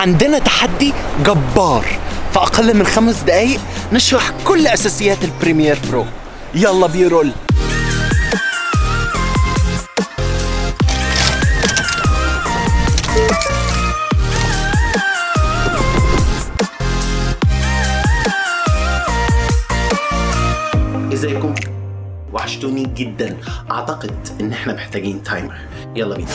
عندنا تحدي جبار في أقل من خمس دقايق نشرح كل أساسيات البريمير برو يلا بيرول ازيكم وحشتوني جدا اعتقد ان احنا محتاجين تايمر يلا بينا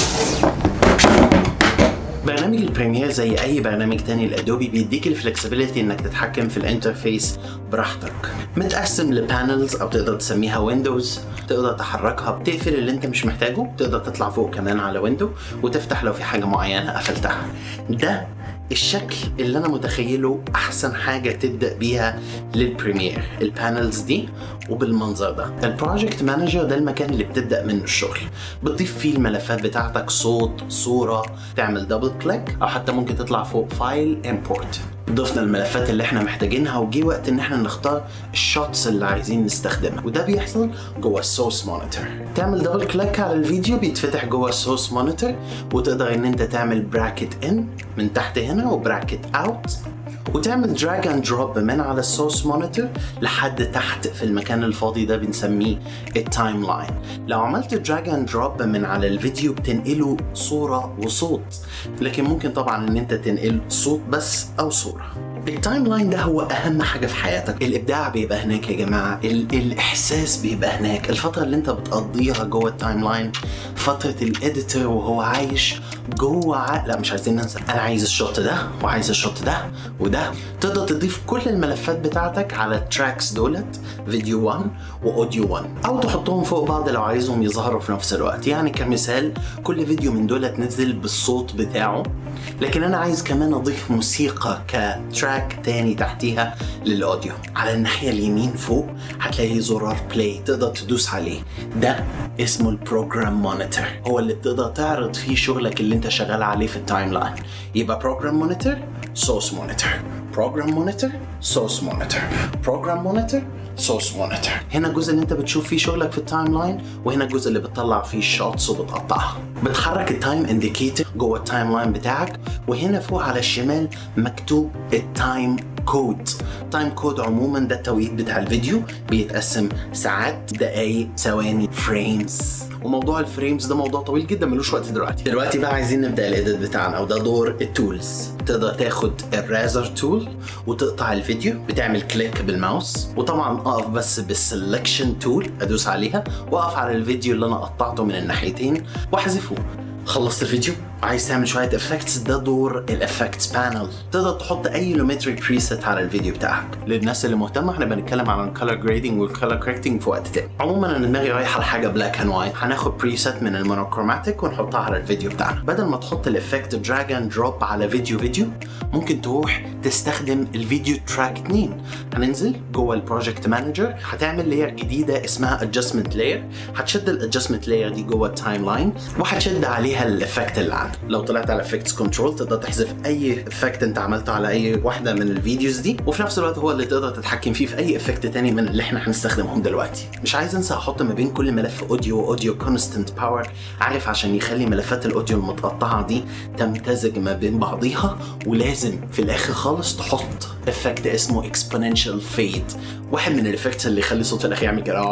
برنامج البريمير زي اي برنامج تاني الادوبي بيديك الفلكسبيليتي انك تتحكم في الانترفيس براحتك متقسم لبانلز او تقدر تسميها ويندوز تقدر تحركها بتقفل اللي انت مش محتاجه تقدر تطلع فوق كمان على ويندو وتفتح لو في حاجه معينه قفلتها ده الشكل اللي انا متخيله احسن حاجه تبدا بيها للبريمير البانلز دي وبالمنظر ده البروجكت مانجر ده المكان اللي بتبدا منه الشغل بتضيف فيه الملفات بتاعتك صوت صوره تعمل دبل كليك او حتى ممكن تطلع فوق فايل امبورت ضفنا الملفات اللي احنا محتاجينها وجي وقت ان احنا نختار الشوتس اللي عايزين نستخدمها وده بيحصل جوه السورس مونيتور تعمل دبل كليك على الفيديو بيتفتح جوه السورس مونيتور وتقدر ان انت تعمل براكت ان من تحت هنا وبراكت اوت وتعمل دراج اند دروب من على السورس مونيتور لحد تحت في المكان الفاضي ده بنسميه التايم لاين لو عملت دراج اند دروب من على الفيديو بتنقله صوره وصوت لكن ممكن طبعا ان انت تنقل صوت بس او صوره التايم لاين ده هو اهم حاجه في حياتك الابداع بيبقى هناك يا جماعه ال- الاحساس بيبقى هناك الفتره اللي انت بتقضيها جوه التايم لاين فتره الاديتور وهو عايش جوه ع... لا مش عايزين ننسى انا عايز الشوت ده وعايز الشوت ده وده تقدر تضيف كل الملفات بتاعتك على التراكس دولت فيديو 1 واوديو 1 او تحطهم فوق بعض لو عايزهم يظهروا في نفس الوقت يعني كمثال كل فيديو من دولت نزل بالصوت بتاعه لكن انا عايز كمان اضيف موسيقى كتراك تاني تحتيها للاوديو على الناحيه اليمين فوق هتلاقي زرار بلاي تقدر تدوس عليه ده اسمه البروجرام مونيتور هو اللي بتقدر تعرض فيه شغلك اللي انت شغال عليه في التايم لاين يبقى بروجرام مونيتور سورس مونيتور بروجرام مونيتور سورس مونيتور بروجرام مونيتور سورس مونيتور هنا الجزء اللي انت بتشوف فيه شغلك في التايم لاين وهنا الجزء اللي بتطلع فيه الشوتس وبتقطعها بتحرك التايم انديكيتور جوه التايم لاين بتاعك وهنا فوق على الشمال مكتوب التايم كود تايم كود عموما ده التوقيت بتاع الفيديو بيتقسم ساعات دقايق ثواني فريمز وموضوع الفريمز ده موضوع طويل جدا ملوش وقت دلوقتي دلوقتي بقى عايزين نبدا الايديت بتاعنا وده دور التولز تقدر تاخد الرازر تول وتقطع الفيديو بتعمل كليك بالماوس وطبعا اقف بس بالسلكشن تول ادوس عليها واقف على الفيديو اللي انا قطعته من الناحيتين واحذفه خلصت الفيديو عايز تعمل شويه افكتس ده دور الافكتس بانل تقدر تحط اي لومتري بريسيت على الفيديو بتاعك للناس اللي مهتمه احنا بنتكلم عن الكالر جريدنج والكالر كوركتنج في وقت تاني عموما انا دماغي رايحه لحاجه بلاك اند وايت هناخد بريسيت من المونوكروماتيك ونحطها على الفيديو بتاعنا بدل ما تحط الافكت دراج اند دروب على فيديو فيديو ممكن تروح تستخدم الفيديو تراك 2 هننزل جوه البروجكت مانجر هتعمل لاير جديده اسمها ادجستمنت لاير هتشد الادجستمنت لاير دي جوه التايم لاين وهتشد عليها الافكت اللي عندك لو طلعت على افكتس كنترول تقدر تحذف اي افكت انت عملته على اي واحده من الفيديوز دي وفي نفس الوقت هو اللي تقدر تتحكم فيه في اي افكت تاني من اللي احنا هنستخدمهم دلوقتي مش عايز انسى احط ما بين كل ملف اوديو واوديو كونستنت باور عارف عشان يخلي ملفات الاوديو المتقطعه دي تمتزج ما بين بعضيها ولازم في الاخر خالص تحط افكت اسمه اكسبوننشال فيد واحد من الافكتس اللي يخلي صوت الاخير يعمل كده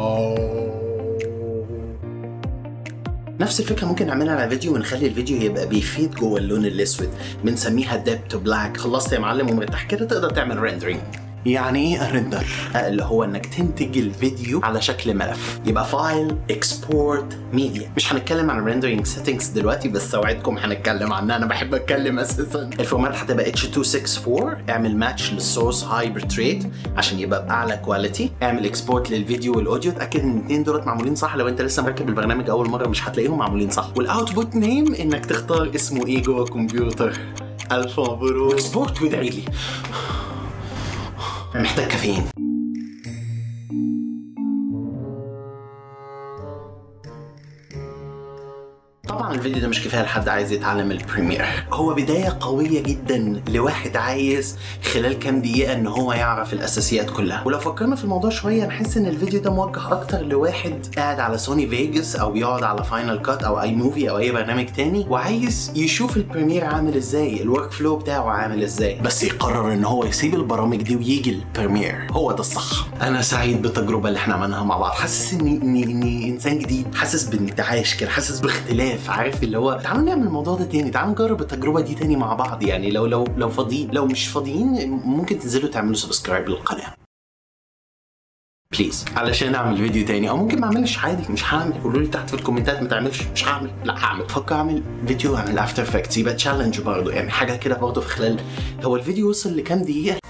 نفس الفكره ممكن نعملها على فيديو ونخلي الفيديو يبقى بيفيد جوه اللون الاسود بنسميها ديب تو بلاك خلصت يا معلم ومرتاح كده تقدر تعمل ريندرينج يعني ايه الريندر؟ اللي هو انك تنتج الفيديو على شكل ملف يبقى فايل اكسبورت ميديا مش هنتكلم عن الريندرينج سيتنجز دلوقتي بس اوعدكم هنتكلم عنها انا بحب اتكلم اساسا الفورمات هتبقى H264 اعمل ماتش للسورس هاي بتريت عشان يبقى باعلى كواليتي اعمل اكسبورت للفيديو والاوديو اتاكد ان الاثنين دولت معمولين صح لو انت لسه مركب البرنامج اول مره مش هتلاقيهم معمولين صح والاوتبوت نيم انك تختار اسمه ايه جوه الكمبيوتر الف مبروك اكسبورت وادعي لي محتاج كافيين طبعا طبعا الفيديو ده مش كفايه لحد عايز يتعلم البريمير هو بدايه قويه جدا لواحد عايز خلال كام دقيقه ان هو يعرف الاساسيات كلها ولو فكرنا في الموضوع شويه نحس ان الفيديو ده موجه اكتر لواحد قاعد على سوني فيجاس او بيقعد على فاينل كات او اي موفي او اي برنامج تاني وعايز يشوف البريمير عامل ازاي الورك فلو بتاعه عامل ازاي بس يقرر ان هو يسيب البرامج دي ويجي البريمير هو ده الصح انا سعيد بالتجربه اللي احنا عملناها مع بعض حاسس اني اني اني انسان جديد حاسس بانتعاش كده حاسس باختلاف عارف اللي هو تعالوا نعمل الموضوع ده تاني تعالوا نجرب التجربه دي تاني مع بعض يعني لو لو لو فاضيين لو مش فاضيين ممكن تنزلوا تعملوا سبسكرايب للقناه بليز علشان اعمل فيديو تاني او ممكن ما اعملش عادي مش هعمل قولوا لي تحت في الكومنتات ما تعملش مش هعمل لا هعمل فكر اعمل فيديو عن الافتر افكتس يبقى تشالنج برضه يعني حاجه كده برضه في خلال هو الفيديو وصل لكام دقيقه